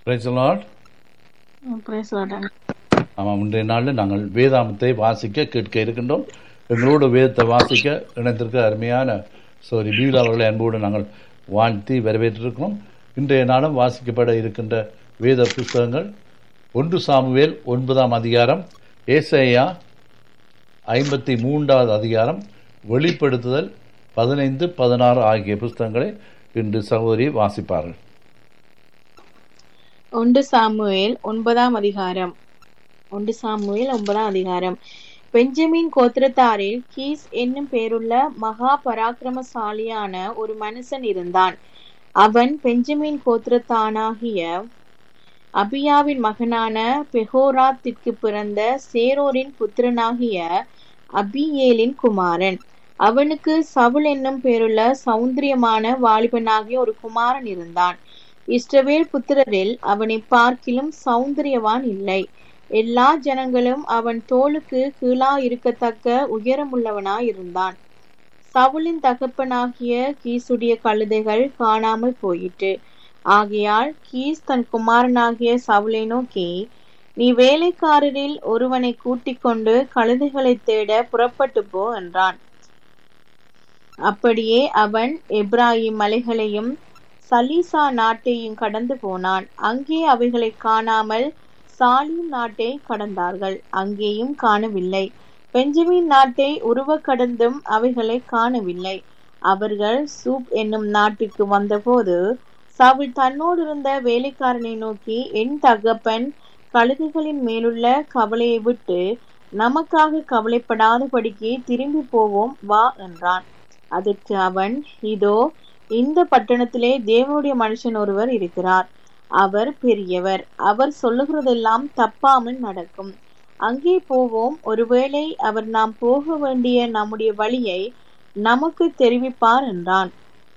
Praise the Lord. Praise the Lord. ஆமாம் இன்றைய நாளில் நாங்கள் வேதாமத்தை வாசிக்க கேட்க இருக்கின்றோம் எங்களோட வேதத்தை வாசிக்க இணைந்திருக்க அருமையான சோரி பீல் அவர்களை அன்போடு நாங்கள் வாழ்த்தி வரவேற்றிருக்கிறோம் இன்றைய நாளும் வாசிக்கப்பட இருக்கின்ற வேத புஸ்தகங்கள் ஒன்று சாமுவேல் ஒன்பதாம் அதிகாரம் ஏசையா ஐம்பத்தி மூன்றாவது அதிகாரம் வெளிப்படுத்துதல் பதினைந்து பதினாறு ஆகிய புஸ்தகங்களை இன்று சகோதரி வாசிப்பார்கள் ஒன்று சாமுவேல் ஒன்பதாம் அதிகாரம் ஒன்று சாமுவேல் ஒன்பதாம் அதிகாரம் பெஞ்சமின் கோத்திரத்தாரில் கீஸ் என்னும் பேருள்ள மகா பராக்கிரமசாலியான ஒரு மனுஷன் இருந்தான் அவன் பெஞ்சமின் கோத்திரத்தானாகிய அபியாவின் மகனான பெஹோராத்திற்கு பிறந்த சேரோரின் புத்திரனாகிய அபியேலின் குமாரன் அவனுக்கு சவுல் என்னும் பேருள்ள சௌந்தரியமான வாலிபனாகிய ஒரு குமாரன் இருந்தான் இஸ்ரவேல் புத்திரரில் அவனை பார்க்கிலும் சௌந்தரியவான் இல்லை எல்லா ஜனங்களும் அவன் தோளுக்கு கீழா இருக்கத்தக்க உயரமுள்ளவனாய் இருந்தான் சவுலின் தகப்பனாகிய கீசுடைய கழுதைகள் காணாமல் போயிற்று ஆகையால் கீஸ் தன் குமாரனாகிய சவுலை நோக்கி நீ வேலைக்காரரில் ஒருவனை கூட்டிக் கொண்டு கழுதைகளை தேட புறப்பட்டு போ என்றான் அப்படியே அவன் எப்ராஹிம் மலைகளையும் சலீசா நாட்டையும் கடந்து போனான் அங்கே அவைகளை காணாமல் சாலிம் நாட்டை கடந்தார்கள் அங்கேயும் காணவில்லை பெஞ்சமின் நாட்டை உருவ கடந்தும் அவைகளை காணவில்லை அவர்கள் சூப் என்னும் நாட்டுக்கு வந்தபோது சவுல் தன்னோடு இருந்த வேலைக்காரனை நோக்கி என் தகப்பன் கழுதைகளின் மேலுள்ள கவலையை விட்டு நமக்காக கவலைப்படாதபடிக்கு திரும்பி போவோம் வா என்றான் அதற்கு அவன் இதோ இந்த பட்டணத்திலே தேவனுடைய மனுஷன் ஒருவர் இருக்கிறார் அவர் பெரியவர் அவர் சொல்லுகிறதெல்லாம் தப்பாமல் நடக்கும் அங்கே போவோம் ஒருவேளை அவர் நாம் போக வேண்டிய நம்முடைய வழியை நமக்கு தெரிவிப்பார் என்றான்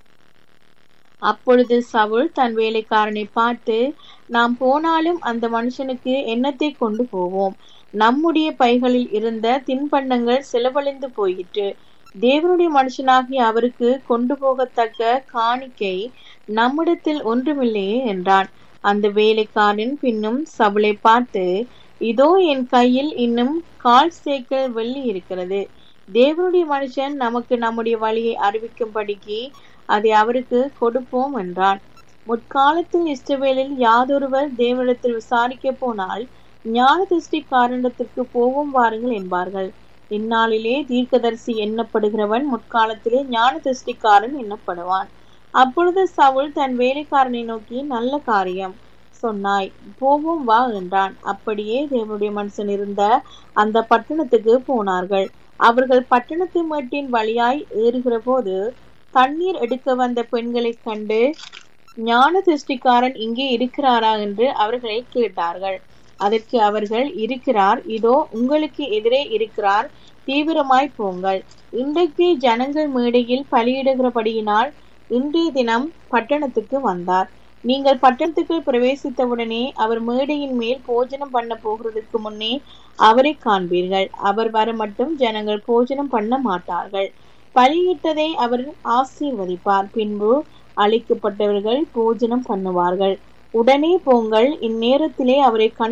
அப்பொழுது சவுல் தன் வேலைக்காரனை பார்த்து நாம் போனாலும் அந்த மனுஷனுக்கு எண்ணத்தை கொண்டு போவோம் நம்முடைய பைகளில் இருந்த தின்பண்டங்கள் செலவழிந்து போயிற்று தேவனுடைய மனுஷனாகிய அவருக்கு கொண்டு போகத்தக்க காணிக்கை நம்மிடத்தில் ஒன்றுமில்லையே என்றான் அந்த வேலைக்காரன் பின்னும் சவுளை பார்த்து இதோ என் கையில் இன்னும் கால் சேக்கல் வெள்ளி இருக்கிறது தேவனுடைய மனுஷன் நமக்கு நம்முடைய வழியை அறிவிக்கும்படிக்கு அதை அவருக்கு கொடுப்போம் என்றான் முற்காலத்தில் இஸ்ரவேலில் யாதொருவர் தேவனிடத்தில் விசாரிக்க போனால் ஞான திருஷ்டி காரணத்திற்கு போவோம் வாருங்கள் என்பார்கள் இந்நாளிலே தீர்க்கதரிசி எண்ணப்படுகிறவன் முற்காலத்திலே ஞான திருஷ்டிக்காரன் எண்ணப்படுவான் அப்பொழுது சவுல் தன் வேலைக்காரனை நோக்கி நல்ல காரியம் சொன்னாய் போவோம் வா என்றான் அப்படியே தேவனுடைய மனுஷன் இருந்த அந்த பட்டணத்துக்கு போனார்கள் அவர்கள் பட்டணத்து மேட்டின் வழியாய் ஏறுகிற போது தண்ணீர் எடுக்க வந்த பெண்களை கண்டு ஞான திருஷ்டிக்காரன் இங்கே இருக்கிறாரா என்று அவர்களை கேட்டார்கள் அதற்கு அவர்கள் இருக்கிறார் இதோ உங்களுக்கு எதிரே இருக்கிறார் தீவிரமாய் போங்கள் இன்றைக்கு ஜனங்கள் மேடையில் பலியிடுகிறபடியினால் இன்றைய தினம் பட்டணத்துக்கு வந்தார் நீங்கள் பட்டணத்துக்கு பிரவேசித்தவுடனே அவர் மேடையின் மேல் போஜனம் பண்ண போகிறதுக்கு முன்னே அவரை காண்பீர்கள் அவர் வர மட்டும் ஜனங்கள் போஜனம் பண்ண மாட்டார்கள் பலியிட்டதை அவர் ஆசீர்வதிப்பார் பின்பு அழைக்கப்பட்டவர்கள் போஜனம் பண்ணுவார்கள் உடனே போங்கள் இந்நேரத்திலே அவரை கண்